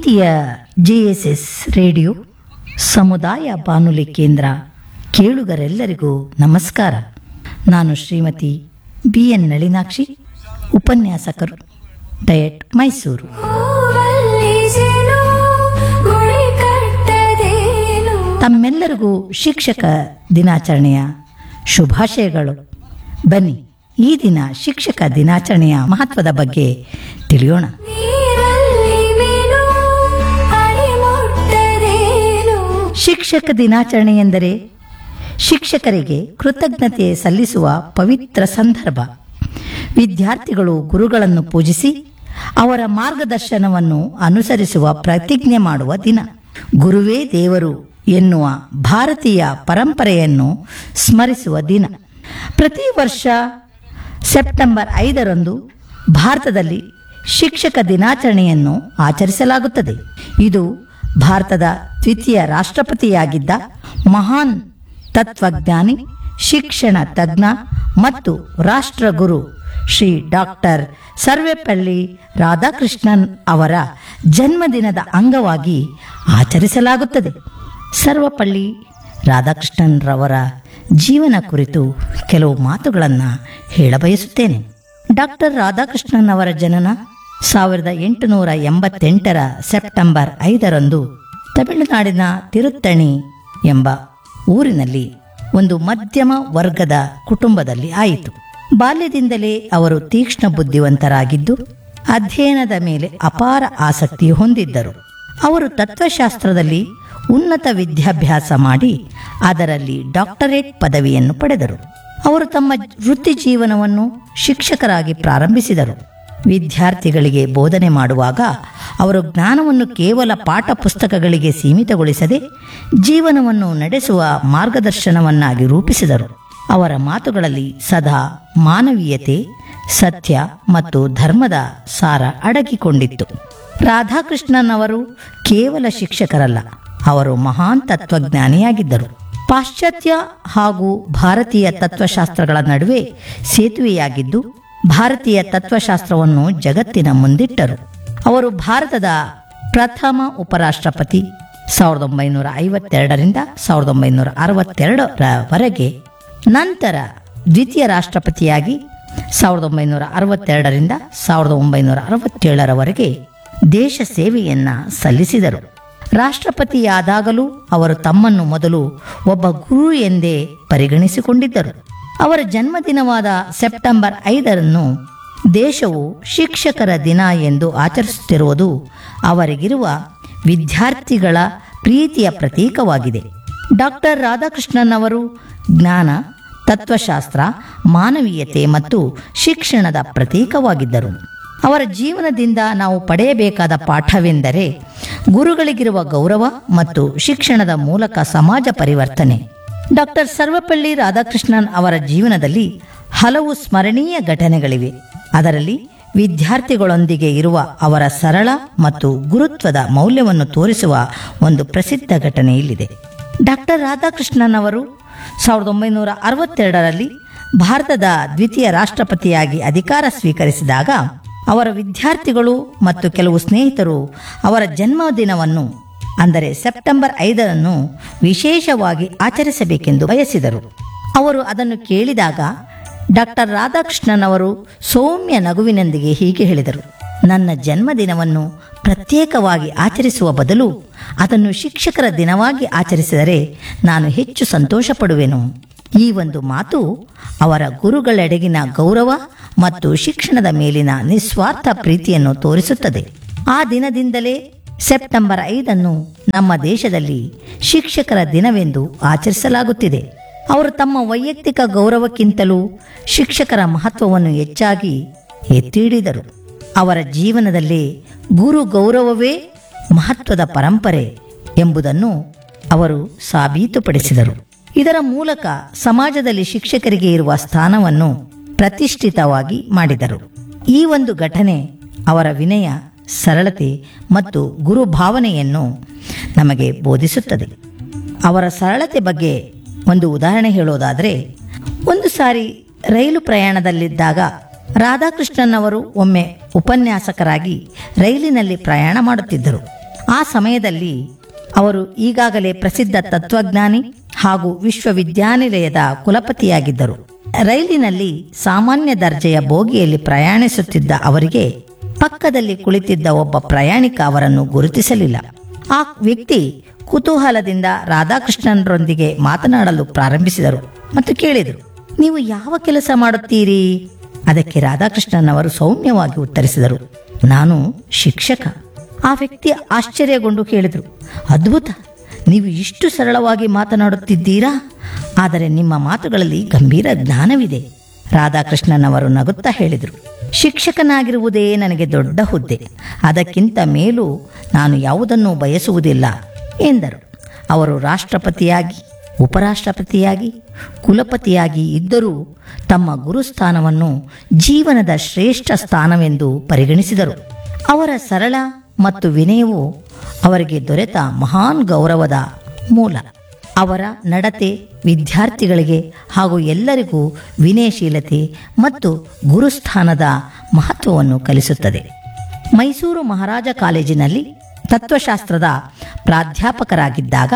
ಪ್ರೀತಿಯ JSS radio ಸಮುದಾಯ ಬಾನುಲಿ ಕೇಂದ್ರ ಕೇಳುಗರೆಲ್ಲರಿಗೂ ನಮಸ್ಕಾರ ನಾನು ಶ್ರೀಮತಿ ಬಿ ಎನ್ ನಳಿನಾಕ್ಷಿ ಉಪನ್ಯಾಸಕರು ಡಯಟ್ ಮೈಸೂರು ಹೂವಲ್ಲಿಸೆನು ಗುಡಿ ಕಟ್ಟದೇನು ತಮ್ಮೆಲ್ಲರಿಗೂ ಶಿಕ್ಷಕ ದಿನಾಚರಣೆಯ ಶುಭಾಶಯಗಳು ಬನ್ನಿ ಈ ದಿನ ಶಿಕ್ಷಕ ದಿನಾಚರಣೆಯ ಮಹತ್ವದ ಬಗ್ಗೆ ತಿಳಿಯೋಣ ನೀರಲ್ಲಿ ಮೀನು ಅಡಿ ಮುಟ್ಟದೇನು ಶಿಕ್ಷಕ ದಿನಾಚರಣೆ ಎಂದರೆ ಶಿಕ್ಷಕರಿಗೆ ಕೃತಜ್ಞತೆ ಸಲ್ಲಿಸುವ ಪವಿತ್ರ ಸಂದರ್ಭ ವಿದ್ಯಾರ್ಥಿಗಳು ಗುರುಗಳನ್ನು ಪೂಜಿಸಿ ಅವರ ಮಾರ್ಗದರ್ಶನವನ್ನು ಅನುಸರಿಸುವ ಪ್ರತಿಜ್ಞೆ ಮಾಡುವ ದಿನ ಗುರುವೇ ದೇವರು ಎನ್ನುವ ಭಾರತೀಯ ಪರಂಪರೆಯನ್ನು ಸ್ಮರಿಸುವ ದಿನ ಪ್ರತಿ ವರ್ಷ ಸೆಪ್ಟೆಂಬರ್ ಐದರಂದು ಭಾರತದಲ್ಲಿ ಶಿಕ್ಷಕ ದಿನಾಚರಣೆಯನ್ನು ಆಚರಿಸಲಾಗುತ್ತದೆ ಇದು ಭಾರತದ ದ್ವಿತೀಯ ರಾಷ್ಟ್ರಪತಿಯಾಗಿದ್ದ ಮಹಾನ್ ತತ್ವಜ್ಞಾನಿ ಶಿಕ್ಷಣ ತಜ್ಞ ಮತ್ತು ರಾಷ್ಟ್ರಗುರು ಶ್ರೀ ಡಾಕ್ಟರ್ ಸರ್ವೆಪಳ್ಳಿ ರಾಧಾಕೃಷ್ಣನ್ ಅವರ ಜನ್ಮದಿನದ ಅಂಗವಾಗಿ ಆಚರಿಸಲಾಗುತ್ತದೆ ಸರ್ವಪಳ್ಳಿ ರಾಧಾಕೃಷ್ಣನ್ ರವರ ಜೀವನ ಕುರಿತು ಕೆಲವು ಮಾತುಗಳನ್ನು ಹೇಳಬಯಸುತ್ತೇನೆ ಡಾಕ್ಟರ್ ರಾಧಾಕೃಷ್ಣನ್ ಅವರ ಜನನ ಸಾವಿರದ ಎಂಟುನೂರ ಎಂಬತ್ತೆಂಟರ ಸೆಪ್ಟೆಂಬರ್ ಐದರಂದು ತಮಿಳುನಾಡಿನ ತಿರುತ್ತಣಿ ಎಂಬ ಊರಿನಲ್ಲಿ ಒಂದು ಮಧ್ಯಮ ವರ್ಗದ ಕುಟುಂಬದಲ್ಲಿ ಆಯಿತು ಬಾಲ್ಯದಿಂದಲೇ ಅವರು ತೀಕ್ಷ್ಣ ಬುದ್ಧಿವಂತರಾಗಿದ್ದು ಅಧ್ಯಯನದ ಮೇಲೆ ಅಪಾರ ಆಸಕ್ತಿ ಹೊಂದಿದ್ದರು ಅವರು ತತ್ವಶಾಸ್ತ್ರದಲ್ಲಿ ಉನ್ನತ ವಿದ್ಯಾಭ್ಯಾಸ ಮಾಡಿ ಅದರಲ್ಲಿ ಡಾಕ್ಟರೇಟ್ ಪದವಿಯನ್ನು ಪಡೆದರು ಅವರು ತಮ್ಮ ವೃತ್ತಿ ಜೀವನವನ್ನು ಶಿಕ್ಷಕರಾಗಿ ಪ್ರಾರಂಭಿಸಿದರು ವಿದ್ಯಾರ್ಥಿಗಳಿಗೆ ಬೋಧನೆ ಮಾಡುವಾಗ ಅವರು ಜ್ಞಾನವನ್ನು ಕೇವಲ ಪಾಠ ಪುಸ್ತಕಗಳಿಗೆ ಸೀಮಿತಗೊಳಿಸದೆ ಜೀವನವನ್ನು ನಡೆಸುವ ಮಾರ್ಗದರ್ಶನವನ್ನಾಗಿ ರೂಪಿಸಿದರು ಅವರ ಮಾತುಗಳಲ್ಲಿ ಸದಾ ಮಾನವೀಯತೆ ಸತ್ಯ ಮತ್ತು ಧರ್ಮದ ಸಾರ ಅಡಗಿಕೊಂಡಿತ್ತು ರಾಧಾಕೃಷ್ಣನ್ ಅವರು ಕೇವಲ ಶಿಕ್ಷಕರಲ್ಲ ಅವರು ಮಹಾನ್ ತತ್ವಜ್ಞಾನಿಯಾಗಿದ್ದರು ಪಾಶ್ಚಾತ್ಯ ಹಾಗೂ ಭಾರತೀಯ ತತ್ವಶಾಸ್ತ್ರಗಳ ನಡುವೆ ಸೇತುವೆಯಾಗಿದ್ದು ಭಾರತೀಯ ತತ್ವಶಾಸ್ತ್ರವನ್ನು ಜಗತ್ತಿನ ಮುಂದಿಟ್ಟರು ಅವರು ಭಾರತದ ಪ್ರಥಮ ಉಪರಾಷ್ಟ್ರಪತಿ ಸಾವಿರದ ಒಂಬೈನೂರ ಐವತ್ತೆರಡರಿಂದ ಸಾವಿರದ ಒಂಬೈನೂರ ಅರವತ್ತೆರಡರವರೆಗೆ ನಂತರ ದ್ವಿತೀಯ ರಾಷ್ಟ್ರಪತಿಯಾಗಿ ಸಾವಿರದ ಒಂಬೈನೂರ ಅರವತ್ತೆರಡರಿಂದ ಸಾವಿರದ ಒಂಬೈನೂರ ಅರವತ್ತೇಳರವರೆಗೆ ದೇಶ ಸೇವೆಯನ್ನ ಸಲ್ಲಿಸಿದರು ರಾಷ್ಟ್ರಪತಿಯಾದಾಗಲೂ ಅವರು ತಮ್ಮನ್ನು ಮೊದಲು ಒಬ್ಬ ಗುರು ಎಂದೇ ಪರಿಗಣಿಸಿಕೊಂಡಿದ್ದರು ಅವರ ಜನ್ಮದಿನವಾದ ಸೆಪ್ಟೆಂಬರ್ ಐದರನ್ನು ದೇಶವು ಶಿಕ್ಷಕರ ದಿನ ಎಂದು ಆಚರಿಸುತ್ತಿರುವುದು ಅವರಿಗಿರುವ ವಿದ್ಯಾರ್ಥಿಗಳ ಪ್ರೀತಿಯ ಪ್ರತೀಕವಾಗಿದೆ ಡಾಕ್ಟರ್ ರಾಧಾಕೃಷ್ಣನ್ ಅವರು ಜ್ಞಾನ ತತ್ವಶಾಸ್ತ್ರ ಮಾನವೀಯತೆ ಮತ್ತು ಶಿಕ್ಷಣದ ಪ್ರತೀಕವಾಗಿದ್ದರು ಅವರ ಜೀವನದಿಂದ ನಾವು ಪಡೆಯಬೇಕಾದ ಪಾಠವೆಂದರೆ ಗುರುಗಳಿಗಿರುವ ಗೌರವ ಮತ್ತು ಶಿಕ್ಷಣದ ಮೂಲಕ ಸಮಾಜ ಪರಿವರ್ತನೆ ಡಾಕ್ಟರ್ ಸರ್ವಪಳ್ಳಿ ರಾಧಾಕೃಷ್ಣನ್ ಅವರ ಜೀವನದಲ್ಲಿ ಹಲವು ಸ್ಮರಣೀಯ ಘಟನೆಗಳಿವೆ ಅದರಲ್ಲಿ ವಿದ್ಯಾರ್ಥಿಗಳೊಂದಿಗೆ ಇರುವ ಅವರ ಸರಳ ಮತ್ತು ಗುರುತ್ವದ ಮೌಲ್ಯವನ್ನು ತೋರಿಸುವ ಒಂದು ಪ್ರಸಿದ್ಧ ಘಟನೆ ಇಲ್ಲಿದೆ ಡಾಕ್ಟರ್ ರಾಧಾಕೃಷ್ಣನ್ ಅವರು ಸಾವಿರದ ಒಂಬೈನೂರ ಅರವತ್ತೆರಡರಲ್ಲಿ ಭಾರತದ ದ್ವಿತೀಯ ರಾಷ್ಟ್ರಪತಿಯಾಗಿ ಅಧಿಕಾರ ಸ್ವೀಕರಿಸಿದಾಗ ಅವರ ವಿದ್ಯಾರ್ಥಿಗಳು ಮತ್ತು ಕೆಲವು ಸ್ನೇಹಿತರು ಅವರ ಜನ್ಮದಿನವನ್ನು ಅಂದರೆ ಸೆಪ್ಟೆಂಬರ್ ಐದರನ್ನು ವಿಶೇಷವಾಗಿ ಆಚರಿಸಬೇಕೆಂದು ಬಯಸಿದರು ಅವರು ಅದನ್ನು ಕೇಳಿದಾಗ ಡಾಕ್ಟರ್ ರಾಧಾಕೃಷ್ಣನ್ ಅವರು ಸೌಮ್ಯ ನಗುವಿನೊಂದಿಗೆ ಹೀಗೆ ಹೇಳಿದರು ನನ್ನ ಜನ್ಮದಿನವನ್ನು ಪ್ರತ್ಯೇಕವಾಗಿ ಆಚರಿಸುವ ಬದಲು ಅದನ್ನು ಶಿಕ್ಷಕರ ದಿನವಾಗಿ ಆಚರಿಸಿದರೆ ನಾನು ಹೆಚ್ಚು ಸಂತೋಷ ಪಡುವೆನು ಈ ಒಂದು ಮಾತು ಅವರ ಗುರುಗಳೆಡೆಗಿನ ಗೌರವ ಮತ್ತು ಶಿಕ್ಷಣದ ಮೇಲಿನ ನಿಸ್ವಾರ್ಥ ಪ್ರೀತಿಯನ್ನು ತೋರಿಸುತ್ತದೆ ಆ ದಿನದಿಂದಲೇ ಸೆಪ್ಟೆಂಬರ್ ಐದನ್ನು ನಮ್ಮ ದೇಶದಲ್ಲಿ ಶಿಕ್ಷಕರ ದಿನವೆಂದು ಆಚರಿಸಲಾಗುತ್ತಿದೆ ಅವರು ತಮ್ಮ ವೈಯಕ್ತಿಕ ಗೌರವಕ್ಕಿಂತಲೂ ಶಿಕ್ಷಕರ ಮಹತ್ವವನ್ನು ಹೆಚ್ಚಾಗಿ ಎತ್ತಿ ಹಿಡಿದರು ಅವರ ಜೀವನದಲ್ಲಿ ಗುರು ಗೌರವವೇ ಮಹತ್ವದ ಪರಂಪರೆ ಎಂಬುದನ್ನು ಅವರು ಸಾಬೀತುಪಡಿಸಿದರು ಇದರ ಮೂಲಕ ಸಮಾಜದಲ್ಲಿ ಶಿಕ್ಷಕರಿಗೆ ಇರುವ ಸ್ಥಾನವನ್ನು ಪ್ರತಿಷ್ಠಿತವಾಗಿ ಮಾಡಿದರು ಈ ಒಂದು ಘಟನೆ ಅವರ ವಿನಯ ಸರಳತೆ ಮತ್ತು ಗುರು ಭಾವನೆಯನ್ನು ನಮಗೆ ಬೋಧಿಸುತ್ತದೆ ಅವರ ಸರಳತೆ ಬಗ್ಗೆ ಒಂದು ಉದಾಹರಣೆ ಹೇಳೋದಾದರೆ ಒಂದು ಸಾರಿ ರೈಲು ಪ್ರಯಾಣದಲ್ಲಿದ್ದಾಗ ರಾಧಾಕೃಷ್ಣನ್ ಅವರು ಒಮ್ಮೆ ಉಪನ್ಯಾಸಕರಾಗಿ ರೈಲಿನಲ್ಲಿ ಪ್ರಯಾಣ ಮಾಡುತ್ತಿದ್ದರು ಆ ಸಮಯದಲ್ಲಿ ಅವರು ಈಗಾಗಲೇ ಪ್ರಸಿದ್ಧ ತತ್ವಜ್ಞಾನಿ ಹಾಗೂ ವಿಶ್ವವಿದ್ಯಾನಿಲಯದ ಕುಲಪತಿಯಾಗಿದ್ದರು ರೈಲಿನಲ್ಲಿ ಸಾಮಾನ್ಯ ದರ್ಜೆಯ ಬೋಗಿಯಲ್ಲಿ ಪ್ರಯಾಣಿಸುತ್ತಿದ್ದ ಅವರಿಗೆ ಪಕ್ಕದಲ್ಲಿ ಕುಳಿತಿದ್ದ ಒಬ್ಬ ಪ್ರಯಾಣಿಕ ಅವರನ್ನು ಗುರುತಿಸಲಿಲ್ಲ ಆ ವ್ಯಕ್ತಿ ಕುತೂಹಲದಿಂದ ರಾಧಾಕೃಷ್ಣನರೊಂದಿಗೆ ಮಾತನಾಡಲು ಪ್ರಾರಂಭಿಸಿದರು ಮತ್ತು ಕೇಳಿದರು ನೀವು ಯಾವ ಕೆಲಸ ಮಾಡುತ್ತೀರಿ ಅದಕ್ಕೆ ರಾಧಾಕೃಷ್ಣನ್ ಅವರು ಸೌಮ್ಯವಾಗಿ ಉತ್ತರಿಸಿದರು ನಾನು ಶಿಕ್ಷಕ ಆ ವ್ಯಕ್ತಿ ಆಶ್ಚರ್ಯಗೊಂಡು ಕೇಳಿದರು ಅದ್ಭುತ ನೀವು ಇಷ್ಟು ಸರಳವಾಗಿ ಮಾತನಾಡುತ್ತಿದ್ದೀರಾ ಆದರೆ ನಿಮ್ಮ ಮಾತುಗಳಲ್ಲಿ ಗಂಭೀರ ಜ್ಞಾನವಿದೆ ರಾಧಾಕೃಷ್ಣನ್ ಅವರು ನಗುತ್ತಾ ಹೇಳಿದರು ಶಿಕ್ಷಕನಾಗಿರುವುದೇ ನನಗೆ ದೊಡ್ಡ ಹುದ್ದೆ ಅದಕ್ಕಿಂತ ಮೇಲೂ ನಾನು ಯಾವುದನ್ನೂ ಬಯಸುವುದಿಲ್ಲ ಎಂದರು ಅವರು ರಾಷ್ಟ್ರಪತಿಯಾಗಿ ಉಪರಾಷ್ಟ್ರಪತಿಯಾಗಿ ಕುಲಪತಿಯಾಗಿ ಇದ್ದರೂ ತಮ್ಮ ಗುರುಸ್ಥಾನವನ್ನು ಜೀವನದ ಶ್ರೇಷ್ಠ ಸ್ಥಾನವೆಂದು ಪರಿಗಣಿಸಿದರು ಅವರ ಸರಳ ಮತ್ತು ವಿನಯವು ಅವರಿಗೆ ದೊರೆತ ಮಹಾನ್ ಗೌರವದ ಮೂಲ ಅವರ ನಡತೆ ವಿದ್ಯಾರ್ಥಿಗಳಿಗೆ ಹಾಗೂ ಎಲ್ಲರಿಗೂ ವಿನಯಶೀಲತೆ ಮತ್ತು ಗುರುಸ್ಥಾನದ ಮಹತ್ವವನ್ನು ಕಲಿಸುತ್ತದೆ ಮೈಸೂರು ಮಹಾರಾಜ ಕಾಲೇಜಿನಲ್ಲಿ ತತ್ವಶಾಸ್ತ್ರದ ಪ್ರಾಧ್ಯಾಪಕರಾಗಿದ್ದಾಗ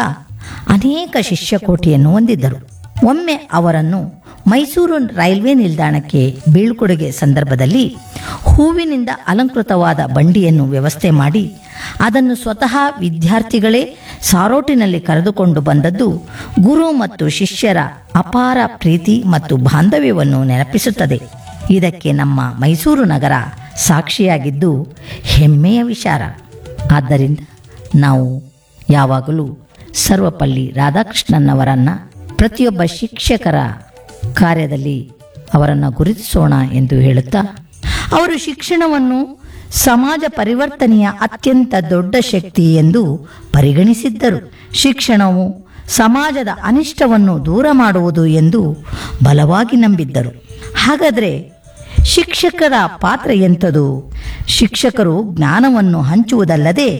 ಅನೇಕ ಶಿಷ್ಯಕೋಟಿಯನ್ನು ಹೊಂದಿದ್ದರು ಒಮ್ಮೆ ಅವರನ್ನು ಮೈಸೂರು ರೈಲ್ವೆ ನಿಲ್ದಾಣಕ್ಕೆ ಬೀಳ್ಕೊಡುಗೆ ಸಂದರ್ಭದಲ್ಲಿ ಹೂವಿನಿಂದ ಅಲಂಕೃತವಾದ ಬಂಡಿಯನ್ನು ವ್ಯವಸ್ಥೆ ಮಾಡಿ ಅದನ್ನು ಸ್ವತಃ ವಿದ್ಯಾರ್ಥಿಗಳೇ ಸಾರೋಟಿನಲ್ಲಿ ಕರೆದುಕೊಂಡು ಬಂದದ್ದು ಗುರು ಮತ್ತು ಶಿಷ್ಯರ ಅಪಾರ ಪ್ರೀತಿ ಮತ್ತು ಬಾಂಧವ್ಯವನ್ನು ನೆನಪಿಸುತ್ತದೆ ಇದಕ್ಕೆ ನಮ್ಮ ಮೈಸೂರು ನಗರ ಸಾಕ್ಷಿಯಾಗಿದ್ದು ಹೆಮ್ಮೆಯ ವಿಚಾರ ಆದ್ದರಿಂದ ನಾವು ಯಾವಾಗಲೂ ಸರ್ವಪಲ್ಲಿ ರಾಧಾಕೃಷ್ಣನ್ನವರನ್ನು ಪ್ರತಿಯೊಬ್ಬ ಶಿಕ್ಷಕರ ಕಾರ್ಯದಲ್ಲಿ ಅವರನ್ನು ಗುರುತಿಸೋಣ ಎಂದು ಹೇಳುತ್ತಾ ಅವರು ಶಿಕ್ಷಣವನ್ನು ಸಮಾಜ ಪರಿವರ್ತನೆಯ ಅತ್ಯಂತ ದೊಡ್ಡ ಶಕ್ತಿ ಎಂದು ಪರಿಗಣಿಸಿದ್ದರು ಶಿಕ್ಷಣವು ಸಮಾಜದ ಅನಿಷ್ಟವನ್ನು ದೂರ ಮಾಡುವುದು ಎಂದು ಬಲವಾಗಿ ನಂಬಿದ್ದರು ಹಾಗಾದರೆ ಶಿಕ್ಷಕರ ಪಾತ್ರ ಎಂಥದು ಶಿಕ್ಷಕರು ಜ್ಞಾನವನ್ನು ಹಂಚುವುದಲ್ಲದೆ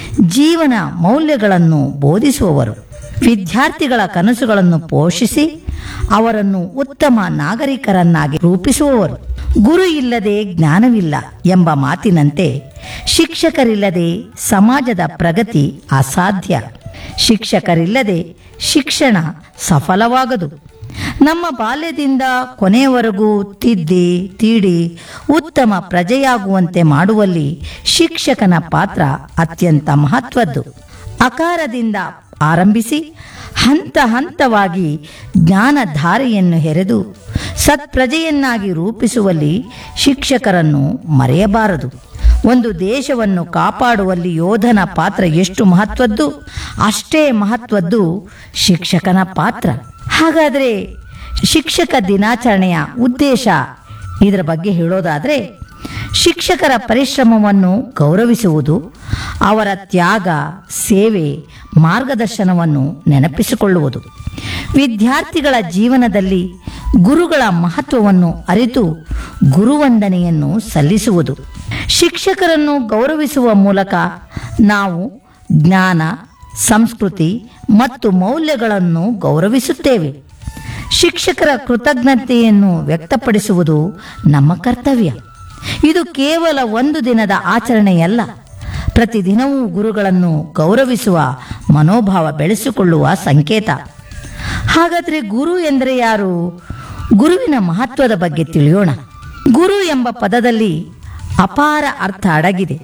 ಜೀವನ ಮೌಲ್ಯಗಳನ್ನು ಬೋಧಿಸುವವರು ವಿದ್ಯಾರ್ಥಿಗಳ ಕನಸುಗಳನ್ನು ಪೋಷಿಸಿ ಅವರನ್ನು ಉತ್ತಮ ನಾಗರಿಕರನ್ನಾಗಿ ರೂಪಿಸುವವರು ಗುರು ಇಲ್ಲದೆ ಜ್ಞಾನವಿಲ್ಲ ಎಂಬ ಮಾತಿನಂತೆ ಶಿಕ್ಷಕರಿಲ್ಲದೆ ಸಮಾಜದ ಪ್ರಗತಿ ಅಸಾಧ್ಯ ಶಿಕ್ಷಕರಿಲ್ಲದೆ ಶಿಕ್ಷಣ ಸಫಲವಾಗದು ನಮ್ಮ ಬಾಲ್ಯದಿಂದ ಕೊನೆಯವರೆಗೂ ತಿದ್ದಿ ತೀಡಿ ಉತ್ತಮ ಪ್ರಜೆಯಾಗುವಂತೆ ಮಾಡುವಲ್ಲಿ ಶಿಕ್ಷಕನ ಪಾತ್ರ ಅತ್ಯಂತ ಮಹತ್ವದ್ದು ಅಕಾರದಿಂದ ಆರಂಭಿಸಿ ಹಂತ ಹಂತವಾಗಿ ಜ್ಞಾನಧಾರೆಯನ್ನು ಹೆರೆದು ಸತ್ಪ್ರಜೆಯನ್ನಾಗಿ ರೂಪಿಸುವಲ್ಲಿ ಶಿಕ್ಷಕರನ್ನು ಮರೆಯಬಾರದು ಒಂದು ದೇಶವನ್ನು ಕಾಪಾಡುವಲ್ಲಿ ಯೋಧನ ಪಾತ್ರ ಎಷ್ಟು ಮಹತ್ವದ್ದು ಅಷ್ಟೇ ಮಹತ್ವದ್ದು ಶಿಕ್ಷಕನ ಪಾತ್ರ ಹಾಗಾದರೆ ಶಿಕ್ಷಕ ದಿನಾಚರಣೆಯ ಉದ್ದೇಶ ಇದರ ಬಗ್ಗೆ ಹೇಳೋದಾದರೆ ಶಿಕ್ಷಕರ ಪರಿಶ್ರಮವನ್ನು ಗೌರವಿಸುವುದು ಅವರ ತ್ಯಾಗ ಸೇವೆ ಮಾರ್ಗದರ್ಶನವನ್ನು ನೆನಪಿಸಿಕೊಳ್ಳುವುದು ವಿದ್ಯಾರ್ಥಿಗಳ ಜೀವನದಲ್ಲಿ ಗುರುಗಳ ಮಹತ್ವವನ್ನು ಅರಿತು ಗುರುವಂದನೆಯನ್ನು ಸಲ್ಲಿಸುವುದು ಶಿಕ್ಷಕರನ್ನು ಗೌರವಿಸುವ ಮೂಲಕ ನಾವು ಜ್ಞಾನ ಸಂಸ್ಕೃತಿ ಮತ್ತು ಮೌಲ್ಯಗಳನ್ನು ಗೌರವಿಸುತ್ತೇವೆ ಶಿಕ್ಷಕರ ಕೃತಜ್ಞತೆಯನ್ನು ವ್ಯಕ್ತಪಡಿಸುವುದು ನಮ್ಮ ಕರ್ತವ್ಯ ಇದು ಕೇವಲ ಒಂದು ದಿನದ ಆಚರಣೆಯಲ್ಲ ಪ್ರತಿದಿನವೂ ಗುರುಗಳನ್ನು ಗೌರವಿಸುವ ಮನೋಭಾವ ಬೆಳೆಸಿಕೊಳ್ಳುವ ಸಂಕೇತ ಹಾಗಾದರೆ ಗುರು ಎಂದರೆ ಯಾರು ಗುರುವಿನ ಮಹತ್ವದ ಬಗ್ಗೆ ತಿಳಿಯೋಣ ಗುರು ಎಂಬ ಪದದಲ್ಲಿ ಅಪಾರ ಅರ್ಥ ಅಡಗಿದೆ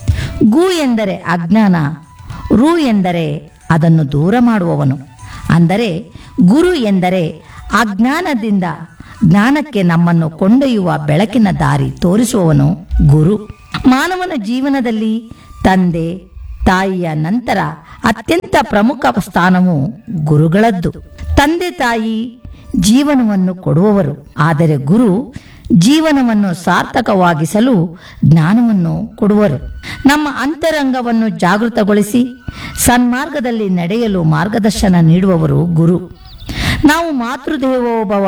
ಗು ಎಂದರೆ ಅಜ್ಞಾನ ರು ಎಂದರೆ ಅದನ್ನು ದೂರ ಮಾಡುವವನು ಅಂದರೆ ಗುರು ಎಂದರೆ ಅಜ್ಞಾನದಿಂದ ಜ್ಞಾನಕ್ಕೆ ನಮ್ಮನ್ನು ಕೊಂಡೊಯ್ಯುವ ಬೆಳಕಿನ ದಾರಿ ತೋರಿಸುವವನು ಗುರು ಮಾನವನ ಜೀವನದಲ್ಲಿ ತಂದೆ ತಾಯಿಯ ನಂತರ ಅತ್ಯಂತ ಪ್ರಮುಖ ಸ್ಥಾನವು ಗುರುಗಳದ್ದು ತಂದೆ ತಾಯಿ ಜೀವನವನ್ನು ಕೊಡುವವರು ಆದರೆ ಗುರು ಜೀವನವನ್ನು ಸಾರ್ಥಕವಾಗಿಸಲು ಜ್ಞಾನವನ್ನು ಕೊಡುವರು ನಮ್ಮ ಅಂತರಂಗವನ್ನು ಜಾಗೃತಗೊಳಿಸಿ ಸನ್ಮಾರ್ಗದಲ್ಲಿ ನಡೆಯಲು ಮಾರ್ಗದರ್ಶನ ನೀಡುವವರು ಗುರು ನಾವು ಮಾತೃದೇವೋಭವ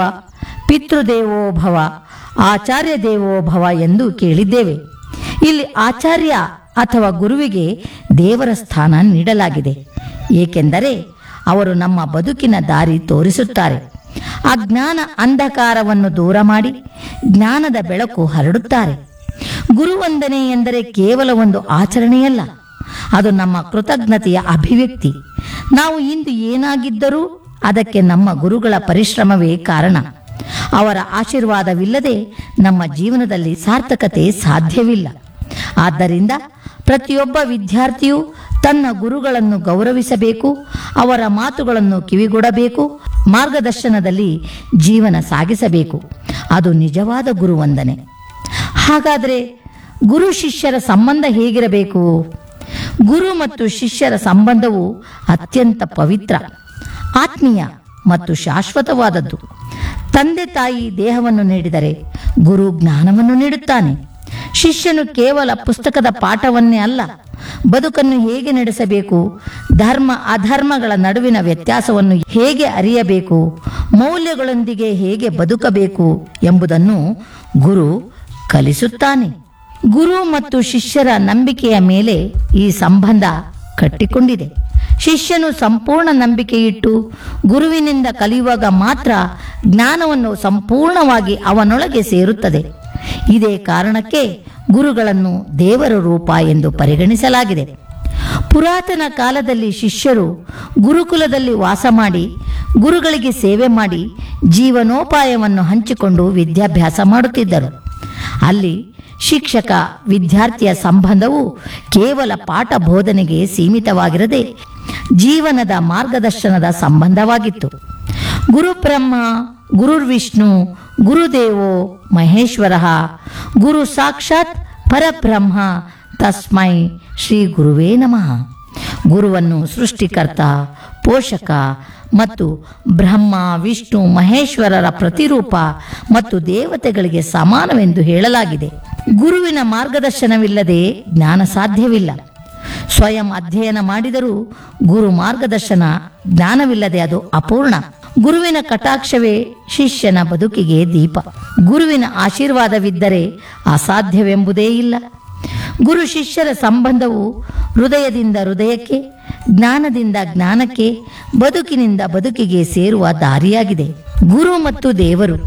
ಪಿತೃದೇವೋಭವ ಆಚಾರ್ಯ ದೇವೋಭವ ಎಂದು ಕೇಳಿದ್ದೇವೆ ಇಲ್ಲಿ ಆಚಾರ್ಯ ಅಥವಾ ಗುರುವಿಗೆ ದೇವರ ಸ್ಥಾನ ನೀಡಲಾಗಿದೆ ಏಕೆಂದರೆ ಅವರು ನಮ್ಮ ಬದುಕಿನ ದಾರಿ ತೋರಿಸುತ್ತಾರೆ ಅಜ್ಞಾನ ಅಂಧಕಾರವನ್ನು ದೂರ ಮಾಡಿ ಜ್ಞಾನದ ಬೆಳಕು ಹರಡುತ್ತಾರೆ ಗುರುವಂದನೆ ಎಂದರೆ ಕೇವಲ ಒಂದು ಆಚರಣೆಯಲ್ಲ ಅದು ನಮ್ಮ ಕೃತಜ್ಞತೆಯ ಅಭಿವ್ಯಕ್ತಿ ನಾವು ಇಂದು ಏನಾಗಿದ್ದರೂ ಅದಕ್ಕೆ ನಮ್ಮ ಗುರುಗಳ ಪರಿಶ್ರಮವೇ ಕಾರಣ ಅವರ ಆಶೀರ್ವಾದವಿಲ್ಲದೆ ನಮ್ಮ ಜೀವನದಲ್ಲಿ ಸಾರ್ಥಕತೆ ಸಾಧ್ಯವಿಲ್ಲ ಆದ್ದರಿಂದ ಪ್ರತಿಯೊಬ್ಬ ವಿದ್ಯಾರ್ಥಿಯು ತನ್ನ ಗುರುಗಳನ್ನು ಗೌರವಿಸಬೇಕು ಅವರ ಮಾತುಗಳನ್ನು ಕಿವಿಗೊಡಬೇಕು ಮಾರ್ಗದರ್ಶನದಲ್ಲಿ ಜೀವನ ಸಾಗಿಸಬೇಕು ಅದು ನಿಜವಾದ ಗುರುವಂದನೆ ಹಾಗಾದರೆ ಗುರು ಶಿಷ್ಯರ ಸಂಬಂಧ ಹೇಗಿರಬೇಕು ಗುರು ಮತ್ತು ಶಿಷ್ಯರ ಸಂಬಂಧವು ಅತ್ಯಂತ ಪವಿತ್ರ ಆತ್ಮೀಯ ಮತ್ತು ಶಾಶ್ವತವಾದದ್ದು ತಂದೆ ತಾಯಿ ದೇಹವನ್ನು ನೀಡಿದರೆ ಗುರು ಜ್ಞಾನವನ್ನು ನೀಡುತ್ತಾನೆ ಶಿಷ್ಯನು ಕೇವಲ ಪುಸ್ತಕದ ಪಾಠವನ್ನೇ ಅಲ್ಲ ಬದುಕನ್ನು ಹೇಗೆ ನಡೆಸಬೇಕು ಧರ್ಮ ಅಧರ್ಮಗಳ ನಡುವಿನ ವ್ಯತ್ಯಾಸವನ್ನು ಹೇಗೆ ಅರಿಯಬೇಕು ಮೌಲ್ಯಗಳೊಂದಿಗೆ ಹೇಗೆ ಬದುಕಬೇಕು ಎಂಬುದನ್ನು ಗುರು ಕಲಿಸುತ್ತಾನೆ ಗುರು ಮತ್ತು ಶಿಷ್ಯರ ನಂಬಿಕೆಯ ಮೇಲೆ ಈ ಸಂಬಂಧ ಕಟ್ಟಿಕೊಂಡಿದೆ ಶಿಷ್ಯನು ಸಂಪೂರ್ಣ ನಂಬಿಕೆ ಇಟ್ಟು ಗುರುವಿನಿಂದ ಕಲಿಯುವಾಗ ಮಾತ್ರ ಜ್ಞಾನವನ್ನು ಸಂಪೂರ್ಣವಾಗಿ ಅವನೊಳಗೆ ಸೇರುತ್ತದೆ ಇದೇ ಕಾರಣಕ್ಕೆ ಗುರುಗಳನ್ನು ದೇವರ ರೂಪ ಎಂದು ಪರಿಗಣಿಸಲಾಗಿದೆ ಪುರಾತನ ಕಾಲದಲ್ಲಿ ಶಿಷ್ಯರು ಗುರುಕುಲದಲ್ಲಿ ವಾಸ ಮಾಡಿ ಗುರುಗಳಿಗೆ ಸೇವೆ ಮಾಡಿ ಜೀವನೋಪಾಯವನ್ನು ಹಂಚಿಕೊಂಡು ವಿದ್ಯಾಭ್ಯಾಸ ಮಾಡುತ್ತಿದ್ದರು ಅಲ್ಲಿ ಶಿಕ್ಷಕ ವಿದ್ಯಾರ್ಥಿಯ ಸಂಬಂಧವು ಕೇವಲ ಪಾಠ ಬೋಧನೆಗೆ ಸೀಮಿತವಾಗಿರದೆ ಜೀವನದ ಮಾರ್ಗದರ್ಶನದ ಸಂಬಂಧವಾಗಿತ್ತು ಗುರುಬ್ರಹ್ಮ ಗುರುರ್ವಿಷ್ಣು ಗುರುದೇವೋ ಮಹೇಶ್ವರ ಗುರು ಸಾಕ್ಷಾತ್ ಪರಬ್ರಹ್ಮ ತಸ್ಮೈ ಶ್ರೀ ಗುರುವೇ ನಮಃ ಗುರುವನ್ನು ಸೃಷ್ಟಿಕರ್ತ ಪೋಷಕ ಮತ್ತು ಬ್ರಹ್ಮ ವಿಷ್ಣು ಮಹೇಶ್ವರರ ಪ್ರತಿರೂಪ ಮತ್ತು ದೇವತೆಗಳಿಗೆ ಸಮಾನವೆಂದು ಹೇಳಲಾಗಿದೆ ಗುರುವಿನ ಮಾರ್ಗದರ್ಶನವಿಲ್ಲದೆ ಜ್ಞಾನ ಸಾಧ್ಯವಿಲ್ಲ ಸ್ವಯಂ ಅಧ್ಯಯನ ಮಾಡಿದರೂ ಗುರು ಮಾರ್ಗದರ್ಶನ ಜ್ಞಾನವಿಲ್ಲದೆ ಅದು ಅಪೂರ್ಣ ಗುರುವಿನ ಕಟಾಕ್ಷವೇ ಶಿಷ್ಯನ ಬದುಕಿಗೆ ದೀಪ ಗುರುವಿನ ಆಶೀರ್ವಾದವಿದ್ದರೆ ಅಸಾಧ್ಯವೆಂಬುದೇ ಇಲ್ಲ ಗುರು ಶಿಷ್ಯರ ಸಂಬಂಧವು ಹೃದಯದಿಂದ ಹೃದಯಕ್ಕೆ ಜ್ಞಾನದಿಂದ ಜ್ಞಾನಕ್ಕೆ ಬದುಕಿನಿಂದ ಬದುಕಿಗೆ ಸೇರುವ ದಾರಿಯಾಗಿದೆ ಗುರು ಮತ್ತು ದೇವರು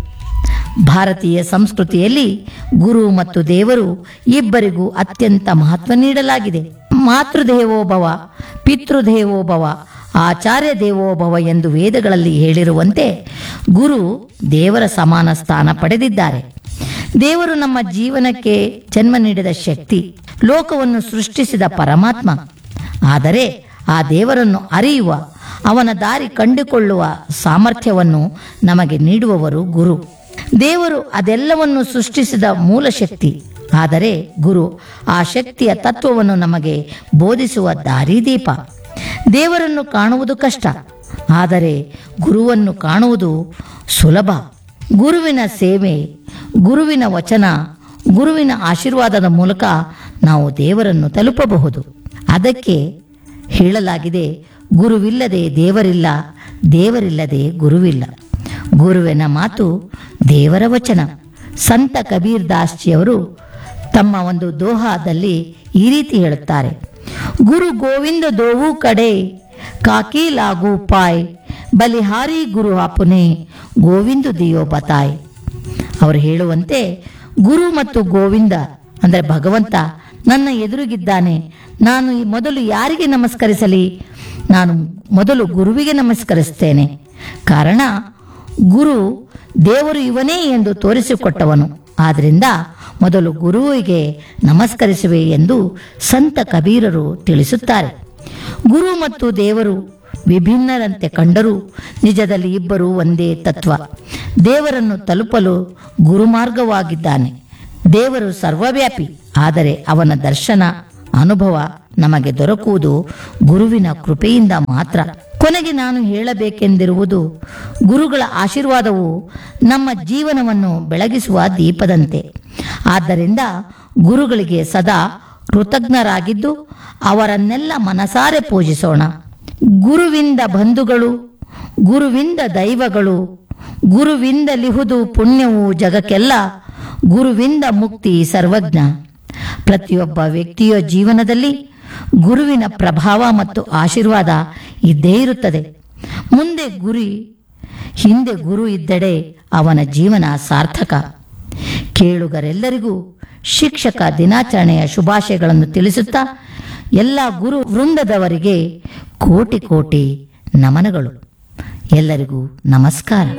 ಭಾರತೀಯ ಸಂಸ್ಕೃತಿಯಲ್ಲಿ ಗುರು ಮತ್ತು ದೇವರು ಇಬ್ಬರಿಗೂ ಅತ್ಯಂತ ಮಹತ್ವ ನೀಡಲಾಗಿದೆ ಮಾತೃದೇವೋಭವ ಪಿತೃದೇವೋಭವ ಆಚಾರ್ಯ ದೇವೋಭವ ಎಂದು ವೇದಗಳಲ್ಲಿ ಹೇಳಿರುವಂತೆ ಗುರು ದೇವರ ಸಮಾನ ಸ್ಥಾನ ಪಡೆದಿದ್ದಾರೆ ದೇವರು ನಮ್ಮ ಜೀವನಕ್ಕೆ ಜನ್ಮ ನೀಡಿದ ಶಕ್ತಿ ಲೋಕವನ್ನು ಸೃಷ್ಟಿಸಿದ ಪರಮಾತ್ಮ ಆದರೆ ಆ ದೇವರನ್ನು ಅರಿಯುವ ಅವನ ದಾರಿ ಕಂಡುಕೊಳ್ಳುವ ಸಾಮರ್ಥ್ಯವನ್ನು ನಮಗೆ ನೀಡುವವರು ಗುರು ದೇವರು ಅದೆಲ್ಲವನ್ನು ಸೃಷ್ಟಿಸಿದ ಮೂಲ ಶಕ್ತಿ ಆದರೆ ಗುರು ಆ ಶಕ್ತಿಯ ತತ್ವವನ್ನು ನಮಗೆ ಬೋಧಿಸುವ ದಾರಿದೀಪ ದೇವರನ್ನು ಕಾಣುವುದು ಕಷ್ಟ ಆದರೆ ಗುರುವನ್ನು ಕಾಣುವುದು ಸುಲಭ ಗುರುವಿನ ಸೇವೆ ಗುರುವಿನ ವಚನ ಗುರುವಿನ ಆಶೀರ್ವಾದದ ಮೂಲಕ ನಾವು ದೇವರನ್ನು ತಲುಪಬಹುದು ಅದಕ್ಕೆ ಹೇಳಲಾಗಿದೆ ಗುರುವಿಲ್ಲದೆ ದೇವರಿಲ್ಲ ದೇವರಿಲ್ಲದೆ ಗುರುವಿಲ್ಲ ಗುರುವಿನ ಮಾತು ದೇವರ ವಚನ ಸಂತ ಕಬೀರ್ ದಾಸ್ಜಿಯವರು ತಮ್ಮ ಒಂದು ದೋಹಾದಲ್ಲಿ ಈ ರೀತಿ ಹೇಳುತ್ತಾರೆ ಗುರು ಗೋವಿಂದ ದೋವು ಕಡೆ ಕಾಕಿ ಲಾಗು ಪಾಯ್ ಬಲಿಹಾರಿ ಗುರು ಆಪುನೆ ಗೋವಿಂದ ದಿಯೋ ಬತಾಯ್ ಅವರು ಹೇಳುವಂತೆ ಗುರು ಮತ್ತು ಗೋವಿಂದ ಅಂದರೆ ಭಗವಂತ ನನ್ನ ಎದುರುಗಿದ್ದಾನೆ ನಾನು ಈ ಮೊದಲು ಯಾರಿಗೆ ನಮಸ್ಕರಿಸಲಿ ನಾನು ಮೊದಲು ಗುರುವಿಗೆ ನಮಸ್ಕರಿಸ್ತೇನೆ ಕಾರಣ ಗುರು ದೇವರು ಇವನೇ ಎಂದು ತೋರಿಸಿಕೊಟ್ಟವನು ಆದ್ರಿಂದ ಮೊದಲು ಗುರುವಿಗೆ ನಮಸ್ಕರಿಸುವೆ ಎಂದು ಸಂತ ಕಬೀರರು ತಿಳಿಸುತ್ತಾರೆ ಗುರು ಮತ್ತು ದೇವರು ವಿಭಿನ್ನರಂತೆ ಕಂಡರೂ ನಿಜದಲ್ಲಿ ಇಬ್ಬರು ಒಂದೇ ತತ್ವ ದೇವರನ್ನು ತಲುಪಲು ಗುರುಮಾರ್ಗವಾಗಿದ್ದಾನೆ ದೇವರು ಸರ್ವವ್ಯಾಪಿ ಆದರೆ ಅವನ ದರ್ಶನ ಅನುಭವ ನಮಗೆ ದೊರಕುವುದು ಗುರುವಿನ ಕೃಪೆಯಿಂದ ಮಾತ್ರ ಕೊನೆಗೆ ನಾನು ಹೇಳಬೇಕೆಂದಿರುವುದು ಗುರುಗಳ ಆಶೀರ್ವಾದವು ನಮ್ಮ ಜೀವನವನ್ನು ಬೆಳಗಿಸುವ ದೀಪದಂತೆ ಆದ್ದರಿಂದ ಗುರುಗಳಿಗೆ ಸದಾ ಕೃತಜ್ಞರಾಗಿದ್ದು ಅವರನ್ನೆಲ್ಲ ಮನಸಾರೆ ಪೂಜಿಸೋಣ ಗುರುವಿಂದ ಬಂಧುಗಳು ಗುರುವಿಂದ ದೈವಗಳು ಗುರುವಿಂದ ಲಿಹುದು ಪುಣ್ಯವು ಜಗಕ್ಕೆಲ್ಲ ಗುರುವಿಂದ ಮುಕ್ತಿ ಸರ್ವಜ್ಞ ಪ್ರತಿಯೊಬ್ಬ ವ್ಯಕ್ತಿಯ ಜೀವನದಲ್ಲಿ ಗುರುವಿನ ಪ್ರಭಾವ ಮತ್ತು ಆಶೀರ್ವಾದ ಇದ್ದೇ ಇರುತ್ತದೆ ಮುಂದೆ ಗುರಿ ಹಿಂದೆ ಗುರು ಇದ್ದಡೆ ಅವನ ಜೀವನ ಸಾರ್ಥಕ ಕೇಳುಗರೆಲ್ಲರಿಗೂ ಶಿಕ್ಷಕ ದಿನಾಚರಣೆಯ ಶುಭಾಶಯಗಳನ್ನು ತಿಳಿಸುತ್ತಾ ಎಲ್ಲ ಗುರು ವೃಂದದವರಿಗೆ ಕೋಟಿ ಕೋಟಿ ನಮನಗಳು ಎಲ್ಲರಿಗೂ ನಮಸ್ಕಾರ